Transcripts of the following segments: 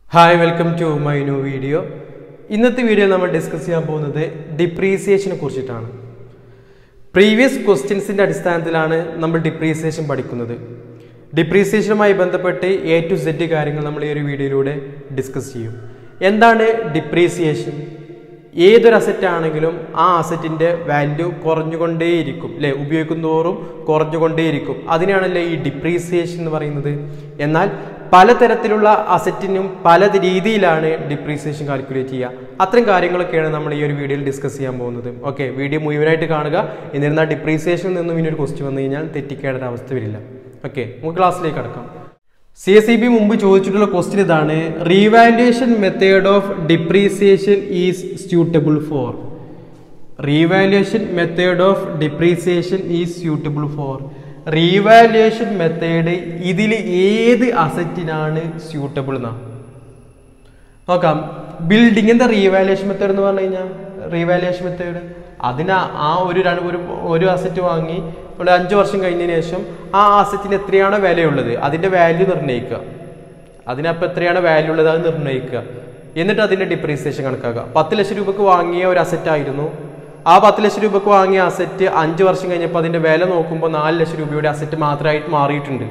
hi welcome to my new video ഇന്നത്തെ വീഡിയോയിൽ നമ്മൾ ഡിസ്കസ് ചെയ്യാൻ പോകുന്നത് ഡിപ്രീസിയേഷനെ കുറിച്ചിട്ടാണ് പ്രീവിയസ് ക്വസ്റ്റ്യൻസിൻ്റെ അടിസ്ഥാനത്തിലാണ് നമ്മൾ ഡിപ്രീസിയേഷൻ പഠിക്കുന്നത് ഡിപ്രീസിയേഷനുമായി ബന്ധപ്പെട്ട് എ ടു സെഡ് കാര്യങ്ങൾ നമ്മൾ ഈ ഒരു വീഡിയോയിലൂടെ ഡിസ്കസ് ചെയ്യും എന്താണ് ഡിപ്രീസിയേഷൻ ഏതൊരു അസറ്റ് ആണെങ്കിലും ആ അസറ്റിൻ്റെ വാല്യൂ കുറഞ്ഞുകൊണ്ടേയിരിക്കും അല്ലേ ഉപയോഗിക്കുന്തോറും കുറഞ്ഞുകൊണ്ടേയിരിക്കും അതിനാണല്ലേ ഈ ഡിപ്രീസിയേഷൻ എന്ന് പറയുന്നത് എന്നാൽ പലതരത്തിലുള്ള അസറ്റിനും പല രീതിയിലാണ് ഡിപ്രീസിയേഷൻ കാൽക്കുലേറ്റ് ചെയ്യുക അത്തരം കാര്യങ്ങളൊക്കെയാണ് നമ്മൾ ഈ ഒരു വീഡിയോയിൽ ഡിസ്കസ് ചെയ്യാൻ പോകുന്നത് ഓക്കെ വീഡിയോ മുഴുവനായിട്ട് കാണുക എന്നിരുന്നാൽ ഡിപ്രീസിയേഷനിൽ നിന്നും ഇനി ഒരു ക്വസ്റ്റ്യൻ വന്നു കഴിഞ്ഞാൽ തെറ്റിക്കേണ്ട ഒരു അവസ്ഥ വരില്ല ഓക്കെ നമുക്ക് ക്ലാസ്സിലേക്ക് കടക്കാം സി എസ് ഇ ബി മുമ്പ് ചോദിച്ചിട്ടുള്ള ക്വസ്റ്റ്യൻ ഇതാണ് revaluation method of depreciation is suitable for revaluation method of depreciation is suitable for revaluation method ഇതിൽ ഏത് അസറ്റിനാണ് സ്യൂട്ടബിൾ എന്നാ നോക്കാം ബിൽഡിങ്ങിന്റെ റീവാലുവേഷൻ മെത്തേഡ് എന്ന് പറഞ്ഞു കഴിഞ്ഞാൽ റീവാലുവേഷൻ മെത്തേഡ് അതിന് ആ ഒരു രണ്ട് ഒരു ഒരു അസറ്റ് വാങ്ങി ഒരു അഞ്ച് വർഷം കഴിഞ്ഞതിന് ശേഷം ആ അസറ്റിന് എത്രയാണ് വിലയുള്ളത് അതിന്റെ വാല്യൂ നിർണ്ണയിക്കുക അതിനപ്പോൾ എത്രയാണ് വാല്യൂ ഉള്ളത് അത് നിർണ്ണയിക്കുക എന്നിട്ട് അതിന്റെ ഡിപ്രീസിയേഷൻ കണക്കാക്കുക പത്ത് ലക്ഷം രൂപക്ക് വാങ്ങിയ ഒരു അസറ്റ് ആയിരുന്നു ആ പത്ത് ലക്ഷം രൂപക്ക് വാങ്ങിയ അസറ്റ് അഞ്ച് വർഷം കഴിഞ്ഞപ്പോൾ അതിന്റെ വില നോക്കുമ്പോൾ നാല് ലക്ഷം രൂപയുടെ അസറ്റ് മാത്രമായിട്ട് മാറിയിട്ടുണ്ട്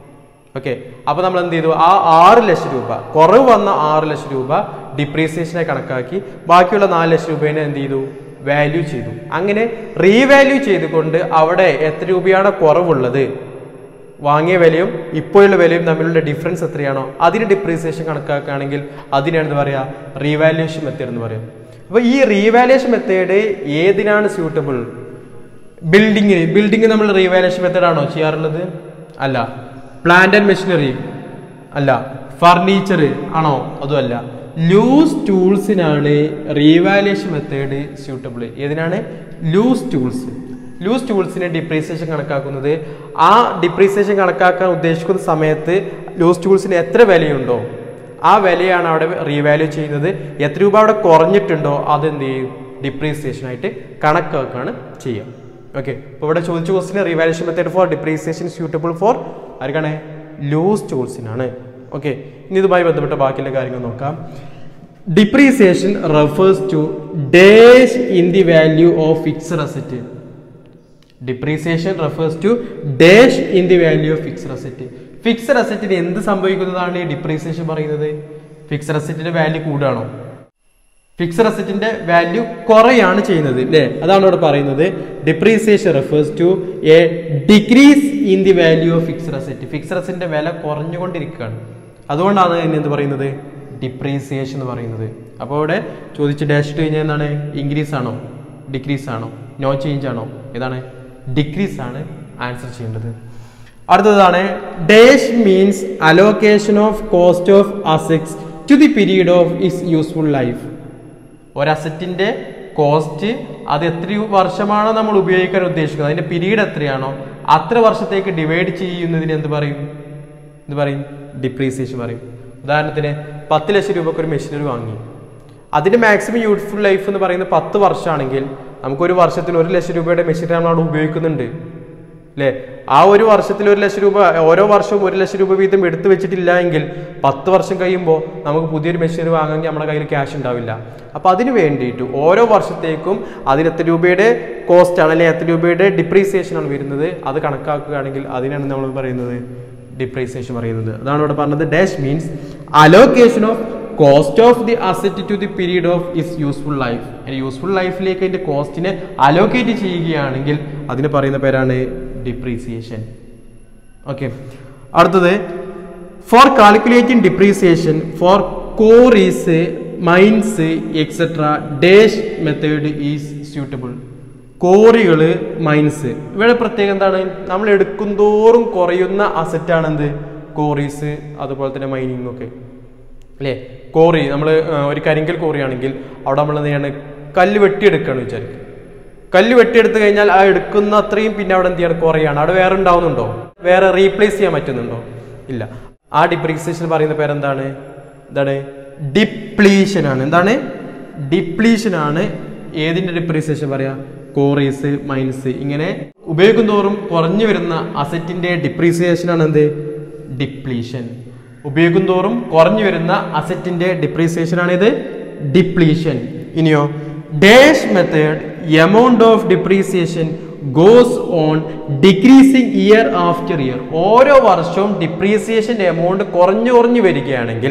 ഓക്കെ അപ്പൊ നമ്മൾ എന്ത് ചെയ്തു ആ ആറ് ലക്ഷം രൂപ കുറവ് വന്ന ആറ് ലക്ഷം രൂപ ഡിപ്രീസിയേഷനെ കണക്കാക്കി ബാക്കിയുള്ള നാല് ലക്ഷം രൂപേനെ എന്ത് ചെയ്തു വാല്യൂ ചെയ്തു അങ്ങനെ റീവാല്യൂ ചെയ്തുകൊണ്ട് അവിടെ എത്ര രൂപയാണ് കുറവുള്ളത് വാങ്ങിയ വിലയും ഇപ്പോഴുള്ള വിലയും തമ്മിലുള്ള ഡിഫറൻസ് എത്രയാണോ അതിന് ഡിപ്രീസിയേഷൻ കണക്കാക്കുകയാണെങ്കിൽ അതിനാണ് എന്താ പറയുക റീവാലുവേഷൻ മെത്തേഡ് എന്ന് പറയും അപ്പൊ ഈ റീവാലുവേഷൻ മെത്തേഡ് ഏതിനാണ് സ്യൂട്ടബിൾ ബിൽഡിങ്ങിന് ബിൽഡിംഗ് നമ്മൾ റീവാലുവേഷൻ മെത്തേഡ് ആണോ ചെയ്യാറുള്ളത് അല്ല പ്ലാന്റ് ആൻഡ് മെഷീനറി അല്ല ഫർണിച്ചർ ആണോ അതും അല്ല ലൂസ് ടൂൾസിനാണ് റീവാലുവേഷൻ മെത്തേഡ് സ്യൂട്ടബിൾ ഏതിനാണ് ലൂസ് ടൂൾസ് ലൂസ് ടൂൾസിന് ഡിപ്രീസിയേഷൻ കണക്കാക്കുന്നത് ആ ഡിപ്രീസിയേഷൻ കണക്കാക്കാൻ ഉദ്ദേശിക്കുന്ന സമയത്ത് ലൂസ് ടൂൾസിന് എത്ര വിലയുണ്ടോ ആ വിലയാണ് അവിടെ റീവാല്യൂ ചെയ്യുന്നത് എത്ര രൂപ അവിടെ കുറഞ്ഞിട്ടുണ്ടോ അത് എന്ത് ചെയ്യും ഡിപ്രീസിയേഷൻ ആയിട്ട് കണക്കാക്കുകയാണ് ചെയ്യുക ഓക്കെ ഇപ്പോൾ ഇവിടെ ചോദിച്ച ക്വസ്റ്റിന് revaluation method for depreciation suitable for ആർക്കാണ് ലൂസ് ടൂൾസിനാണ് ഓക്കെ ഇനി ഇതുമായി ബന്ധപ്പെട്ട ബാക്കിയുള്ള കാര്യങ്ങൾ നോക്കാം depreciation refers to dash in the value of fixed asset depreciation refers to dash in the value of fixed asset fixed അസറ്റിന് എന്ത് സംഭവിക്കുന്നതാണ് ഈ ഡിപ്രീസിയേഷൻ പറയുന്നത് ഫിക്സഡ് അസറ്റിന്റെ വാല്യൂ കൂടാണോ ഫിക്സഡ് അസറ്റിന്റെ വാല്യൂ കുറയാണ് ചെയ്യുന്നത് അല്ലേ അതാണ് ഇവിടെ പറയുന്നത് depreciation refers to a decrease in the value of fixed asset fixed അസറ്റിന്റെ വില കുറഞ്ഞുകൊണ്ടിരിക്കുകയാണ് അതുകൊണ്ടാണ് തന്നെ എന്ത് പറയുന്നത് ഡിപ്രീസിയേഷൻ എന്ന് പറയുന്നത് അപ്പോൾ ഇവിടെ ചോദിച്ച് ഡാഷ് ഇട്ട് കഴിഞ്ഞാൽ എന്താണ് ഇൻക്രീസ് ആണോ ഡിക്രീസ് ആണോ നോ ചേഞ്ച് ആണോ ഏതാണ് ഡിക്രീസ് ആണ് ആൻസർ ചെയ്യേണ്ടത് അടുത്തതാണ് dash means allocation of cost of assets to the period of its useful life ഒരസറ്റിന്റെ കോസ്റ്റ് അത് എത്ര വർഷമാണോ നമ്മൾ ഉപയോഗിക്കാൻ ഉദ്ദേശിക്കുന്നത് അതിന്റെ പീരീഡ് എത്രയാണോ അത്ര വർഷത്തേക്ക് ഡിവൈഡ് ചെയ്യുന്നതിന് എന്ത് പറയും എന്ത് പറയും ഡിപ്രീസിയേഷൻ പറയും ഉദാഹരണത്തിന് പത്ത് ലക്ഷം രൂപക്ക് ഒരു മെഷീനറി വാങ്ങി അതിന്റെ മാക്സിമം യൂസ്ഫുൾ ലൈഫ് എന്ന് പറയുന്നത് പത്ത് വർഷമാണെങ്കിൽ നമുക്കൊരു വർഷത്തിൽ ഒരു ലക്ഷം രൂപയുടെ മെഷീനറി നമ്മൾ അവിടെ ഉപയോഗിക്കുന്നുണ്ട് അല്ലേ ആ ഒരു വർഷത്തിൽ ഒരു ലക്ഷം രൂപ ഓരോ വർഷവും ഒരു ലക്ഷം രൂപ വീതം എടുത്തു വെച്ചിട്ടില്ല എങ്കിൽ പത്ത് വർഷം കഴിയുമ്പോൾ നമുക്ക് പുതിയൊരു മെഷീനറി വാങ്ങാമെങ്കിൽ നമ്മുടെ കയ്യിൽ ക്യാഷ് ഉണ്ടാവില്ല അപ്പോൾ അതിന് വേണ്ടിയിട്ട് ഓരോ വർഷത്തേക്കും അതിന് എത്ര രൂപയുടെ കോസ്റ്റ് ആണ് അല്ലെങ്കിൽ എത്ര രൂപയുടെ ഡിപ്രീസിയേഷൻ ആണ് വരുന്നത് അത് കണക്കാക്കുകയാണെങ്കിൽ അതിനാണ് നമ്മൾ പറയുന്നത് ഡിപ്രീസിയേഷൻ പറയുന്നത് അതാണ് ഇവിടെ പറഞ്ഞത് dash means allocation of cost of the asset to the period of its useful life useful ലൈഫിലേക്ക് അതിന്റെ കോസ്റ്റിനെ അലോക്കേറ്റ് ചെയ്യുകയാണെങ്കിൽ അതിന് പറയുന്ന പേരാണ് ഡിപ്രീസിയേഷൻ ഓക്കെ അടുത്തത് for calculating depreciation for quarries mines et cetera dash method is suitable കോറികൾ മൈൻസ് ഇവിടെ പ്രത്യേകം എന്താണ് നമ്മൾ എടുക്കുന്തോറും കുറയുന്ന അസറ്റാണ് എന്ത് കോറീസ് അതുപോലെ തന്നെ മൈനിങ് ഒക്കെ അല്ലേ കോറി നമ്മൾ ഒരു കരിങ്കൽ കോറിയാണെങ്കിൽ അവിടെ നമ്മൾ എന്ത് ചെയ്യാണ് കല്ല് വെട്ടിയെടുക്കുകയാണ് വിചാരിക്കുക കല്ല് വെട്ടിയെടുത്ത് കഴിഞ്ഞാൽ ആ എടുക്കുന്ന അത്രയും പിന്നെ അവിടെ എന്ത് ചെയ്യണം കുറയാണ് അവിടെ വേറെ ഉണ്ടാവുന്നുണ്ടോ വേറെ റീപ്ലേസ് ചെയ്യാൻ പറ്റുന്നുണ്ടോ ഇല്ല ആ ഡിപ്രീസിയേഷൻ പറയുന്ന പേരെന്താണ് എന്താണ് ഡിപ്ലീഷൻ ആണ് എന്താണ് ഡിപ്ലീഷൻ ആണ് ഏതിന്റെ ഡിപ്രീസിയേഷൻ പറയാ കോറീസ് മൈൻസ് ഇങ്ങനെ ഉപയോഗിക്കും തോറും കുറഞ്ഞു വരുന്ന അസറ്റിന്റെ ഡിപ്രീസിയേഷൻ ആണ് എന്ത് ഡിപ്ലീഷൻ ഉപയോഗിക്കും തോറും കുറഞ്ഞു വരുന്ന അസറ്റിന്റെ ഡിപ്രീസിയേഷൻ ആണിത് ഡിപ്ലീഷൻ ഇനിയോ dash method amount of depreciation goes on decreasing year after year ഓരോ വർഷവും ഡിപ്രീസിയേഷൻ്റെ എമൗണ്ട് കുറഞ്ഞു കുറഞ്ഞു വരികയാണെങ്കിൽ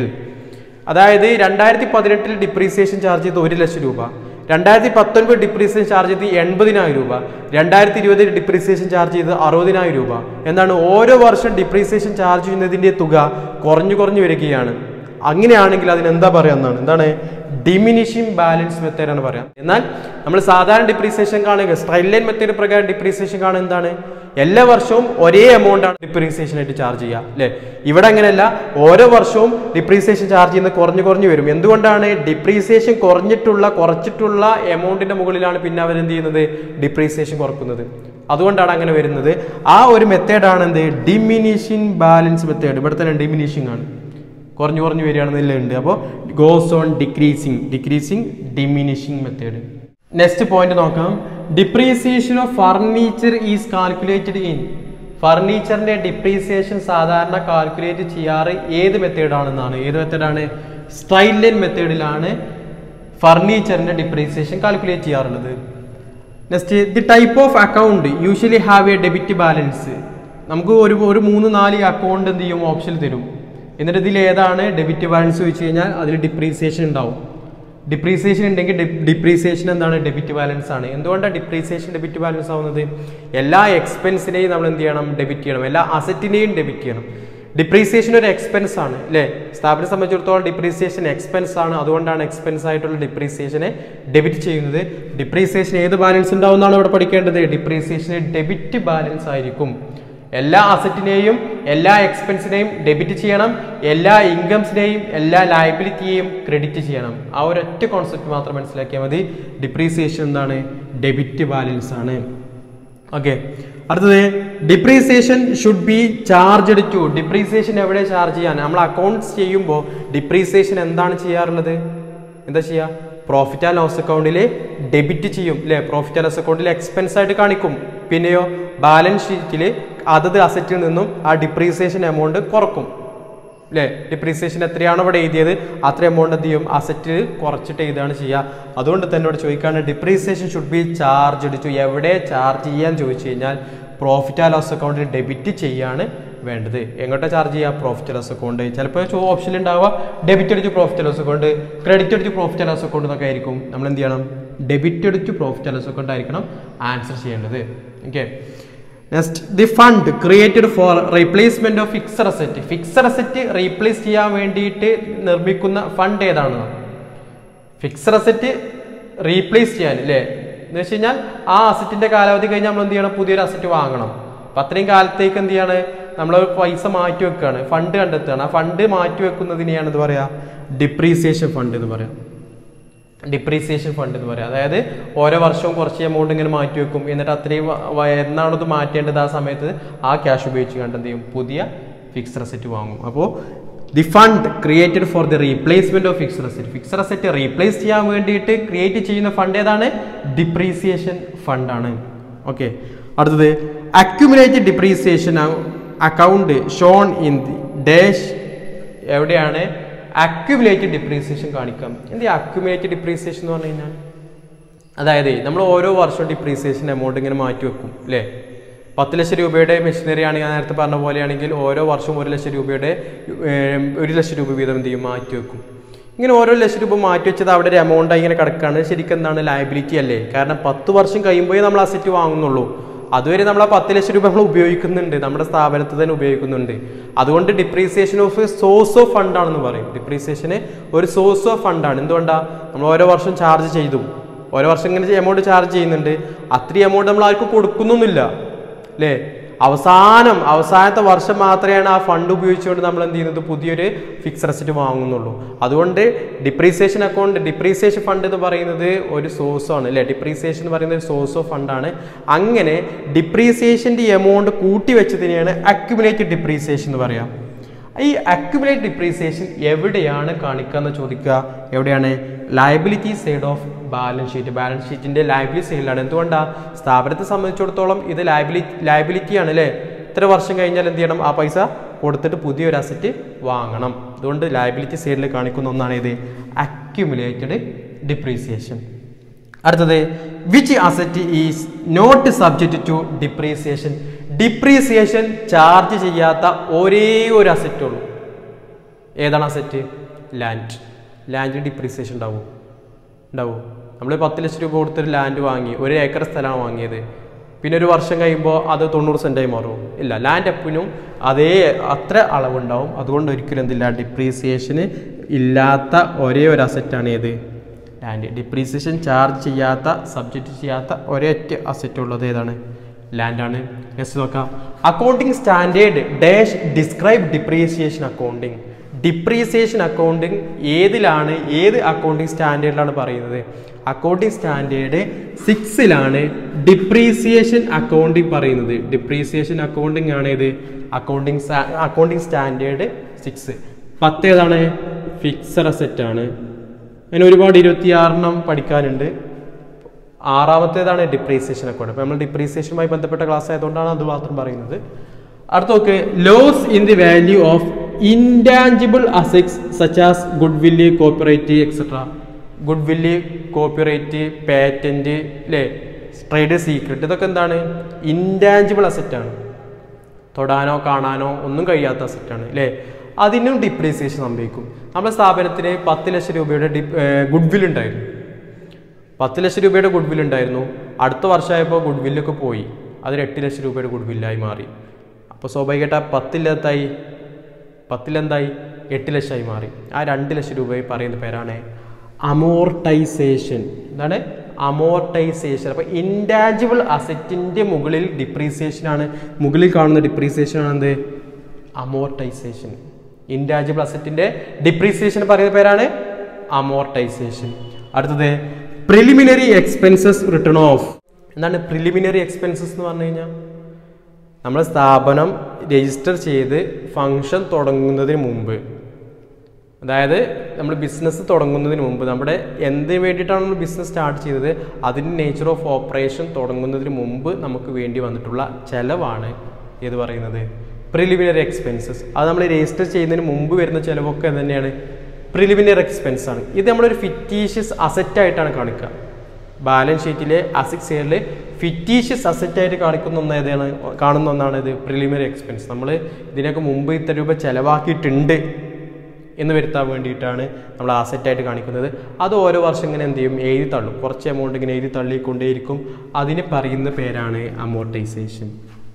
അതായത് രണ്ടായിരത്തി പതിനെട്ടിൽ ഡിപ്രീസിയേഷൻ ചാർജ് ചെയ്ത് ഒരു ലക്ഷം രൂപ രണ്ടായിരത്തി പത്തൊൻപത് ഡിപ്രീസിയേഷൻ ചാർജ് ചെയ്ത് എൺപതിനായിരം രൂപ രണ്ടായിരത്തി ഇരുപതിൽ ഡിപ്രീസിയേഷൻ ചാർജ് ചെയ്ത് അറുപതിനായിരം രൂപ എന്താണ് ഓരോ വർഷം ഡിപ്രീസിയേഷൻ ചാർജ് ചെയ്യുന്നതിൻ്റെ തുക കുറഞ്ഞു കുറഞ്ഞു വരികയാണ് അങ്ങനെയാണെങ്കിൽ അതിന് എന്താ പറയുക എന്നാണ് എന്താണ് ഡിമിനിഷിംഗ് ബാലൻസ് മെത്തേഡ് ആണ് പറയാം എന്നാൽ നമ്മൾ സാധാരണ ഡിപ്രീസിയേഷൻ കാണുക സ്ട്രൈൽ ലൈൻ മെത്തേഡ് പ്രകാരം ഡിപ്രീസിയേഷൻ കാണുക എന്താണ് എല്ലാ വർഷവും ഒരേ എമൗണ്ട് ആണ് ഡിപ്രീസിയേഷൻ ആയിട്ട് ചാർജ് ചെയ്യുക അല്ലേ ഇവിടെ അങ്ങനെയല്ല ഓരോ വർഷവും ഡിപ്രീസിയേഷൻ ചാർജ് ചെയ്യുന്നത് കുറഞ്ഞു കുറഞ്ഞു വരും എന്തുകൊണ്ടാണ് ഡിപ്രീസിയേഷൻ കുറഞ്ഞിട്ടുള്ള കുറച്ചിട്ടുള്ള എമൗണ്ടിന്റെ മുകളിലാണ് പിന്നെ അവർ എന്ത് ചെയ്യുന്നത് ഡിപ്രീസിയേഷൻ കുറക്കുന്നത് അതുകൊണ്ടാണ് അങ്ങനെ വരുന്നത് ആ ഒരു മെത്തേഡാണ് എന്ത് ഡിമിനിഷിംഗ് ബാലൻസ് മെത്തേഡ് ഇവിടെ തന്നെ ഡിമിനിഷിംഗ് ആണ് കുറഞ്ഞു കുറഞ്ഞു വരികയാണെന്നില്ല ഉണ്ട് അപ്പോൾ goes on decreasing decreasing diminishing method next point നോക്കാം depreciation of furniture is calculated in ഫർണിച്ചറിന്റെ ഡിപ്രീസിയേഷൻ സാധാരണ കാൽക്കുലേറ്റ് ചെയ്യാറ് ഏത് മെത്തേഡാണെന്നാണ് ഏത് മെത്തേഡാണ് സ്ട്രൈറ്റ് ലൈൻ മെത്തേഡിലാണ് ഫർണിച്ചറിന്റെ ഡിപ്രീസിയേഷൻ കാൽക്കുലേറ്റ് ചെയ്യാറുള്ളത് next the type of account usually have a debit balance നമുക്ക് ഒരു ഒരു മൂന്ന് നാല് അക്കൗണ്ട് എന്ത് ചെയ്യും ഓപ്ഷൻ തരും എന്നിട്ട് ഇതിൽ ഏതാണ് ഡെബിറ്റ് ബാലൻസ് വെച്ച് കഴിഞ്ഞാൽ അതിൽ ഡിപ്രീസിയേഷൻ ഉണ്ടാവും ഡിപ്രീസിയേഷൻ ഉണ്ടെങ്കിൽ ഡിപ്രീസിയേഷൻ എന്താണ് ഡെബിറ്റ് ബാലൻസ് ആണ് എന്തുകൊണ്ടാണ് ഡിപ്രീസിയേഷൻ ഡെബിറ്റ് ബാലൻസ് ആവുന്നത് എല്ലാ എക്സ്പെൻസിനെയും നമ്മൾ എന്ത് ചെയ്യണം ഡെബിറ്റ് ചെയ്യണം എല്ലാ അസറ്റിനെയും ഡെബിറ്റ് ചെയ്യണം ഡിപ്രീസിയേഷൻ ഒരു എക്സ്പെൻസ് ആണ് അല്ലേ സ്ഥാപനത്തെ സംബന്ധിച്ചിടത്തോളം ഡിപ്രീസിയേഷൻ എക്സ്പെൻസ് ആണ് അതുകൊണ്ടാണ് എക്സ്പെൻസ് ആയിട്ടുള്ള ഡിപ്രീസിയേഷനെ ഡെബിറ്റ് ചെയ്യുന്നത് ഡിപ്രീസിയേഷൻ ഏത് ബാലൻസ് ഉണ്ടാവുന്നതാണ് ഇവിടെ പഠിക്കേണ്ടത് ഡിപ്രീസിയേഷന് ഡെബിറ്റ് ബാലൻസ് ആയിരിക്കും എല്ലാ അസറ്റിനെയും എല്ലാ എക്സ്പെൻസിനെയും ഡെബിറ്റ് ചെയ്യണം എല്ലാ ഇൻകംസിനെയും എല്ലാ ലയബിലിറ്റിയെയും ക്രെഡിറ്റ് ചെയ്യണം ആ ഒരൊറ്റ കോൺസെപ്റ്റ് മാത്രം മനസ്സിലാക്കിയാൽ മതി ഡിപ്രീസിയേഷൻ എന്താണ് ഡെബിറ്റ് ബാലൻസ് ആണ് ഓക്കെ അടുത്തത് depreciation should be charged to depreciation എവിടെ ചാർജ് ചെയ്യാൻ നമ്മൾ അക്കൗണ്ട്സ് ചെയ്യുമ്പോൾ ഡിപ്രീസിയേഷൻ എന്താണ് ചെയ്യാറുള്ളത് എന്താ ചെയ്യുക പ്രോഫിറ്റ് ആൻഡ് ലോസ് അക്കൗണ്ടിൽ ഡെബിറ്റ് ചെയ്യും അല്ലേ പ്രോഫിറ്റ് ആൻഡ് ലോസ് അക്കൗണ്ടിൽ എക്സ്പെൻസ് ആയിട്ട് കാണിക്കും പിന്നെയോ ബാലൻസ് ഷീറ്റിൽ അതത് അസറ്റിൽ നിന്നും ആ ഡിപ്രീസിയേഷൻ എമൗണ്ട് കുറക്കും അല്ലേ ഡിപ്രീസിയേഷൻ എത്രയാണോ ഇവിടെ എഴുതിയത് അത്ര എമൗണ്ട് എന്ത് ചെയ്യും അസറ്റ് കുറച്ചിട്ട് എഴുതാണ് ചെയ്യുക അതുകൊണ്ട് തന്നെ ഇവിടെ ചോദിക്കുകയാണ് depreciation should be charge to എവിടെ ചാർജ് ചെയ്യാൻ ചോദിച്ചു കഴിഞ്ഞാൽ പ്രോഫിറ്റ് ആൻഡ് ലോസ് അക്കൗണ്ടിൽ ഡെബിറ്റ് ചെയ്യാണ് വേണ്ടത് എങ്ങോട്ടാ ചാർജ് ചെയ്യുക പ്രോഫിറ്റ് ലോസ് അക്കൗണ്ട് ചിലപ്പോൾ ഓപ്ഷനിൽ ഉണ്ടാവുക ഡെബിറ്റ് അടിച്ച് പ്രോഫിറ്റ് ലോസ് അക്കൗണ്ട് ക്രെഡിറ്റ് അടിച്ച് പ്രോഫിറ്റ് ലോസ് അക്കൗണ്ട് എന്നൊക്കെ ആയിരിക്കും നമ്മൾ എന്ത് ചെയ്യണം ഡെബിറ്റ് അടിച്ച് പ്രോഫിറ്റ് ലോസ് അക്കൗണ്ട് ആയിരിക്കണം ആൻസർ ചെയ്യേണ്ടത് okay next the fund created for replacement of fixed asset fixed asset replace ചെയ്യാൻ വേണ്ടിയിട്ട് നിർമ്മിക്കുന്ന ഫണ്ട് ഏതാണ് ഫിക്സഡ് അസറ്റ് റീപ്ലേസ് ചെയ്യാൻ അല്ലേ എന്ന് വെച്ച് കഴിഞ്ഞാൽ ആ അസറ്റിന്റെ കാലാവധി കഴിഞ്ഞ് നമ്മൾ എന്ത് ചെയ്യണം പുതിയൊരു അസറ്റ് വാങ്ങണം അപ്പം അത്രയും കാലത്തേക്ക് എന്ത് ചെയ്യാണ് നമ്മൾ പൈസ മാറ്റി വെക്കുകയാണ് ഫണ്ട് കണ്ടെത്തുകയാണ് ആ ഫണ്ട് മാറ്റി വെക്കുന്നതിനെയാണ് ഇത് പറയാ ഡിപ്രീസിയേഷൻ ഫണ്ട് എന്ന് പറയാം ഡിപ്രീസിയേഷൻ ഫണ്ട് എന്ന് പറയാം അതായത് ഓരോ വർഷവും കുറച്ച് എമൗണ്ട് ഇങ്ങനെ മാറ്റി വെക്കും എന്നിട്ട് അത്രയും വ- വ- എന്നാണോ ഇത് മാറ്റേണ്ടത് ആ സമയത്ത് ആ ക്യാഷ് ഉപയോഗിച്ച് കണ്ട് എന്ത് ചെയ്യും പുതിയ ഫിക്സ്ഡ് അസറ്റ് വാങ്ങും അപ്പോൾ the fund created for the replacement of fixed asset fixed asset replace ചെയ്യാൻ വേണ്ടിയിട്ട് ക്രിയേറ്റ് ചെയ്യുന്ന ഫണ്ട് ഏതാണ് ഡിപ്രീസിയേഷൻ ഫണ്ടാണ് ഓക്കെ അടുത്തത് accumulated depreciation account shown in the dash എവിടെയാണ് അക്യുമുലേറ്റഡ് ഡിപ്രീസിയേഷൻ കാണിക്കാം എന്ത് അക്യുമുലേറ്റഡ് ഡിപ്രീസിയേഷൻ എന്ന് പറഞ്ഞു കഴിഞ്ഞാൽ അതായത് നമ്മൾ ഓരോ വർഷവും ഡിപ്രീസിയേഷൻ എമൗണ്ട് ഇങ്ങനെ മാറ്റി വെക്കും അല്ലേ പത്ത് ലക്ഷം രൂപയുടെ മെഷീനറി ആണ് ഞാൻ നേരത്തെ പറഞ്ഞ പോലെയാണെങ്കിൽ ഓരോ വർഷവും ഒരു ലക്ഷം രൂപയുടെ ഏം, ഒരു ലക്ഷം രൂപ വീതം എന്ത് ചെയ്യും മാറ്റി വെക്കും ഇങ്ങനെ ഓരോ ലക്ഷം രൂപ മാറ്റി വെച്ചത് അവിടെ ഒരു എമൗണ്ട് ഇങ്ങനെ കിടക്കുകയാണ് ശരിക്കും എന്താണ് ലയബിലിറ്റി അല്ലേ കാരണം പത്ത് വർഷം കഴിയുമ്പോഴേ നമ്മൾ അസറ്റ് വാങ്ങുന്നുള്ളൂ അതുവരെ നമ്മൾ ആ പത്ത് ലക്ഷം രൂപ നമ്മൾ ഉപയോഗിക്കുന്നുണ്ട് നമ്മുടെ സ്ഥാപനത്തിൽ തന്നെ ഉപയോഗിക്കുന്നുണ്ട് അതുകൊണ്ട് depreciation of source of fund ആണെന്ന് പറയും ഡിപ്രീസിയേഷന് ഒരു സോഴ്സ് ഓഫ് ഫണ്ടാണ് എന്തുകൊണ്ടാണ് നമ്മൾ ഓരോ വർഷം ചാർജ് ചെയ്തു ഓരോ വർഷം ഇങ്ങനെ എമൗണ്ട് ചാർജ് ചെയ്യുന്നുണ്ട് അത്രയും എമൗണ്ട് നമ്മൾ ആർക്കും കൊടുക്കുന്നൊന്നുമില്ല അല്ലേ അവസാനം അവസാനത്തെ വർഷം മാത്രമേയാണ് ആ ഫണ്ട് ഉപയോഗിച്ചുകൊണ്ട് നമ്മൾ എന്ത് ചെയ്യുന്നത് പുതിയൊരു ഫിക്സഡ് അസറ്റ് വാങ്ങുന്നുള്ളൂ അതുകൊണ്ട് ഡിപ്രീസിയേഷൻ അക്കൗണ്ട് ഡിപ്രീസിയേഷൻ ഫണ്ട് എന്ന് പറയുന്നത് ഒരു സോഴ്സ് ആണ് അല്ലേ ഡിപ്രീസിയേഷൻ എന്ന് പറയുന്നത് ഒരു സോഴ്സ് ഓഫ് ഫണ്ടാണ് അങ്ങനെ ഡിപ്രീസിയേഷൻ്റെ എമൗണ്ട് കൂട്ടി വെച്ചതിനെയാണ് അക്യുമുലേറ്റഡ് ഡിപ്രീസിയേഷൻ എന്ന് പറയാം ഈ അക്യുമുലേറ്റ് ഡിപ്രീസിയേഷൻ എവിടെയാണ് കാണിക്കുക എന്ന് ചോദിക്കുക എവിടെയാണ് liability side of balance sheet balance ഷീറ്റിന്റെ ലയബിലിറ്റി സൈഡിലാണ് എന്തുകൊണ്ടാണ് സ്ഥാപനത്തെ സംബന്ധിച്ചിടത്തോളം ഇത് ലയബിലിറ്റി ലയബിലിറ്റി ആണ് അല്ലേ ഇത്ര വർഷം കഴിഞ്ഞാൽ എന്ത് ചെയ്യണം ആ പൈസ കൊടുത്തിട്ട് പുതിയൊരു അസറ്റ് വാങ്ങണം അതുകൊണ്ട് ലയബിലിറ്റി സൈഡിൽ കാണിക്കുന്ന ഒന്നാണ് ഇത് അക്യുമുലേറ്റഡ് ഡിപ്രീസിയേഷൻ അടുത്തത് which asset is not subject to depreciation depreciation charge ചെയ്യാത്ത ഒരേ ഒരു അസറ്റ് ഉള്ളൂ ഏതാണ് അസറ്റ് ലാൻഡ് ലാൻഡിന് ഡിപ്രീസിയേഷൻ ഉണ്ടാവും ഉണ്ടാവും നമ്മൾ പത്ത് ലക്ഷം രൂപ കൊടുത്തൊരു ലാൻഡ് വാങ്ങി ഒരു ഏക്കർ സ്ഥലമാണ് വാങ്ങിയത് പിന്നെ ഒരു വർഷം കഴിയുമ്പോൾ അത് തൊണ്ണൂറ് സെൻറ്റായി മാറും ഇല്ല ലാൻഡ് എപ്പിനും അതേ അത്ര അളവുണ്ടാവും അതുകൊണ്ട് ഒരിക്കലും എന്തില്ല ഡിപ്രീസിയേഷന് ഇല്ലാത്ത ഒരേ ഒരു അസറ്റാണ് ഏത് ലാൻഡ് ഡിപ്രീസിയേഷൻ ചാർജ് ചെയ്യാത്ത സബ്ജക്റ്റ് ചെയ്യാത്ത ഒരൊറ്റ അസറ്റ് ഉള്ളത് ഏതാണ് ലാൻഡാണ് നെക്സ്റ്റ് നോക്കാം accounting standard dash describe depreciation accounting depreciation accounting ഏതിലാണ് ഏത് അക്കൗണ്ടിങ് സ്റ്റാൻഡേർഡിലാണ് പറയുന്നത് അക്കൗണ്ടിങ് സ്റ്റാൻഡേർഡ് സിക്സിലാണ് ഡിപ്രീസിയേഷൻ അക്കൗണ്ടിങ് പറയുന്നത് ഡിപ്രീസിയേഷൻ അക്കൗണ്ടിങ് ആണ് ഏത് അക്കൗണ്ടിങ് അക്കൗണ്ടിങ് സ്റ്റാൻഡേർഡ് സിക്സ് പത്ത് ഏതാണ് ഫിക്സഡ് അസറ്റ് ആണ് അതിന് ഒരുപാട് ഇരുപത്തിയാറെണ്ണം പഠിക്കാനുണ്ട് ആറാമത്തേതാണ് ഡിപ്രീസിയേഷൻ അക്കൗണ്ട് അപ്പോൾ നമ്മൾ ഡിപ്രീസിയേഷനുമായി ബന്ധപ്പെട്ട ക്ലാസ് ആയതുകൊണ്ടാണ് അത് മാത്രം പറയുന്നത് അടുത്ത നോക്ക് loss in the value of intangible assets such as goodwill corporate et cetera goodwill copyright patent അല്ലേ ട്രേഡ് സീക്രട്ട് ഇതൊക്കെ എന്താണ് ഇൻറ്റാഞ്ചിബിൾ അസറ്റാണ് തൊടാനോ കാണാനോ ഒന്നും കഴിയാത്ത അസറ്റാണ് അല്ലേ അതിനും ഡിപ്രീസിയേഷൻ സംഭവിക്കും നമ്മുടെ സ്ഥാപനത്തിന് പത്ത് ലക്ഷം രൂപയുടെ ഡി ഗുഡ് വിൽ ഉണ്ടായിരുന്നു പത്ത് ലക്ഷം രൂപയുടെ ഗുഡ് വിൽ ഉണ്ടായിരുന്നു അടുത്ത വർഷമായപ്പോൾ ഗുഡ് വില്ലൊക്കെ പോയി അതൊരു എട്ട് ലക്ഷം രൂപയുടെ ഗുഡ് വില്ലായി മാറി അപ്പോൾ സ്വാഭാവികമായിട്ട് ആ പത്തിലെന്തായി പത്തിലെന്തായി എട്ട് ലക്ഷമായി മാറി ആ രണ്ട് ലക്ഷം രൂപ പറയുന്ന പേരാണ് അമോർട്ടൈസേഷൻ എന്താണ് അമോർട്ടൈസേഷൻ അപ്പോൾ ഇൻറ്റാഞ്ചിബിൾ അസറ്റിൻ്റെ മുകളിൽ ഡിപ്രീസിയേഷൻ ആണ് മുകളിൽ കാണുന്ന ഡിപ്രീസിയേഷൻ ആണ് എന്ത് അമോർട്ടൈസേഷൻ ഇൻറ്റാഞ്ചിബിൾ അസറ്റിൻ്റെ ഡിപ്രീസിയേഷൻ പറയുന്ന പേരാണ് അമോർട്ടൈസേഷൻ അടുത്തത് പ്രിലിമിനറി എക്സ്പെൻസസ് റിട്ടേൺ ഓഫ് എന്താണ് പ്രിലിമിനറി എക്സ്പെൻസസ് എന്ന് പറഞ്ഞു കഴിഞ്ഞാൽ നമ്മുടെ സ്ഥാപനം രജിസ്റ്റർ ചെയ്ത് ഫങ്ഷൻ തുടങ്ങുന്നതിന് മുമ്പ് അതായത് നമ്മൾ ബിസിനസ് തുടങ്ങുന്നതിന് മുമ്പ് നമ്മുടെ എന്തിനു വേണ്ടിയിട്ടാണ് നമ്മൾ ബിസിനസ് സ്റ്റാർട്ട് ചെയ്തത് അതിൻ്റെ നേച്ചർ ഓഫ് ഓപ്പറേഷൻ തുടങ്ങുന്നതിന് മുമ്പ് നമുക്ക് വേണ്ടി വന്നിട്ടുള്ള ചെലവാണ് ഏത് പറയുന്നത് പ്രിലിമിനറി എക്സ്പെൻസസ് അത് നമ്മൾ രജിസ്റ്റർ ചെയ്യുന്നതിന് മുമ്പ് വരുന്ന ചിലവൊക്കെ തന്നെയാണ് പ്രിലിമിനറി എക്സ്പെൻസ് ആണ് ഇത് നമ്മളൊരു ഫിറ്റീഷ്യസ് അസറ്റ് ആയിട്ടാണ് കാണിക്കുക ബാലൻസ് ഷീറ്റിലെ അസിക് സൈഡിൽ ഫിറ്റീഷ്യസ് അസറ്റ് ആയിട്ട് കാണിക്കുന്ന ഒന്ന് ഏതാണ് കാണുന്ന ഒന്നാണ് ഇത് പ്രിലിമിനറി എക്സ്പെൻസ് നമ്മൾ ഇതിനൊക്കെ മുമ്പ് ഇത്ര രൂപ ചിലവാക്കിയിട്ടുണ്ട് എന്ന് വരുത്താൻ വേണ്ടിയിട്ടാണ് നമ്മൾ ആസെറ്റായിട്ട് കാണിക്കുന്നത് അത് ഓരോ വർഷം ഇങ്ങനെ എന്ത് ചെയ്യും എഴുതി തള്ളും കുറച്ച് എമൗണ്ട് ഇങ്ങനെ എഴുതി തള്ളിക്കൊണ്ടേയിരിക്കും അതിന് പറയുന്ന പേരാണ് അമോർട്ടൈസേഷൻ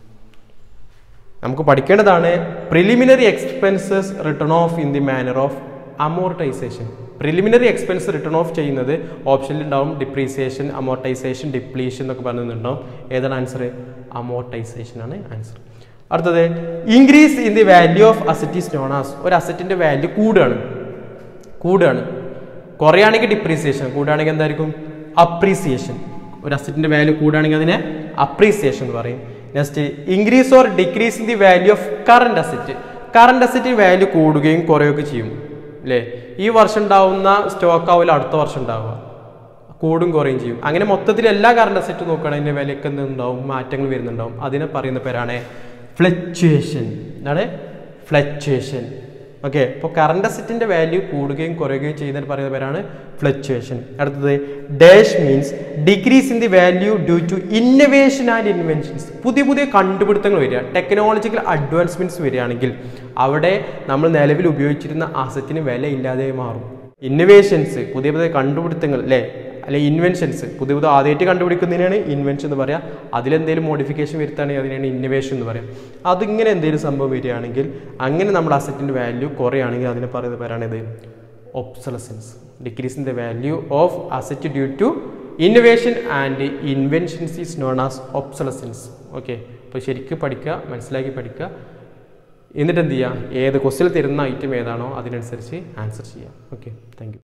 നമുക്ക് പഠിക്കേണ്ടതാണ് preliminary expenses written off in the manner of amortisation preliminary expense written off ചെയ്യുന്നത് ഓപ്ഷനിൽ ഉണ്ടാവും ഡിപ്രീസിയേഷൻ അമോർട്ടൈസേഷൻ ഡിപ്ലീഷൻ എന്നൊക്കെ പറയുന്നുണ്ടാവും ഏതാണ് ആൻസർ അമോർട്ടൈസേഷൻ ആണ് ആൻസർ അടുത്തത് increase in the value of asset is known as ഒരു അസറ്റിന്റെ വാല്യൂ കൂടുകയാണ് കൂടുകയാണ് കുറയാണെങ്കിൽ ഡിപ്രീസിയേഷൻ കൂടുകയാണെങ്കിൽ എന്തായിരിക്കും അപ്രീസിയേഷൻ ഒരു അസറ്റിന്റെ വാല്യൂ കൂടുകയാണെങ്കിൽ അതിനെ അപ്രീസിയേഷൻ എന്ന് പറയും next increase or decrease in the value of current asset current asset value കൂടുകയും കുറയുകയൊക്കെ ചെയ്യും അല്ലേ ഈ വർഷം ഉണ്ടാവുന്ന സ്റ്റോക്ക് ആവില്ല അടുത്ത വർഷം ഉണ്ടാവുക കൂടും കുറയും ചെയ്യും അങ്ങനെ മൊത്തത്തിൽ എല്ലാ കറണ്ട് അസറ്റ് നോക്കുകയാണെങ്കിൽ അതിൻ്റെ വിലയൊക്കെ എന്തുണ്ടാവും മാറ്റങ്ങൾ വരുന്നുണ്ടാവും അതിനെ പറയുന്ന പേരാണ് ഫ്ലക്ച്വേഷൻ എന്താണ് ഫ്ലക്ച്വേഷൻ ഓക്കെ അപ്പോൾ കറണ്ട് അസറ്റിൻ്റെ വാല്യൂ കൂടുകയും കുറയുകയും ചെയ്യുന്നതിന് പറയുന്ന പേരാണ് ഫ്ലക്ച്വേഷൻ അടുത്തത് dash means decrease in the value due to innovation and inventions പുതിയ പുതിയ കണ്ടുപിടുത്തങ്ങൾ വരിക ടെക്നോളജിക്കൽ അഡ്വാൻസ്മെൻറ്റ്സ് വരികയാണെങ്കിൽ അവിടെ നമ്മൾ നിലവിൽ ഉപയോഗിച്ചിരുന്ന അസറ്റിന് വില ഇല്ലാതെ മാറും ഇന്നവേഷൻസ് പുതിയ പുതിയ കണ്ടുപിടുത്തങ്ങൾ അല്ലേ അല്ലെ ഇൻവെൻഷൻസ് പുതിയ പുതിയ ആദ്യമായിട്ട് കണ്ടുപിടിക്കുന്നതിനാണ് ഇൻവെൻഷൻ എന്ന് പറയാം അതിലെന്തെങ്കിലും മോഡിഫിക്കേഷൻ വരുത്തുകയാണെങ്കിൽ അതിനാണ് ഇന്നവേഷൻ എന്ന് പറയാം അതിങ്ങനെ എന്തെങ്കിലും സംഭവം വരികയാണെങ്കിൽ അങ്ങനെ നമ്മുടെ അസറ്റിൻ്റെ വാല്യൂ കുറയുകയാണെങ്കിൽ അതിനെ പറയുന്ന പേരാണിത് obsolescence decrease in the value of asset due to innovation and inventions is known as obsolescence okay അപ്പോൾ ശരിക്കും പഠിക്കുക മനസ്സിലാക്കി പഠിക്കുക എന്നിട്ട് എന്ത് ചെയ്യുക ഏത് ക്വസ്റ്റിൽ തരുന്ന ഐറ്റം ഏതാണോ അതിനനുസരിച്ച് ആൻസർ ചെയ്യാം ഓക്കെ താങ്ക്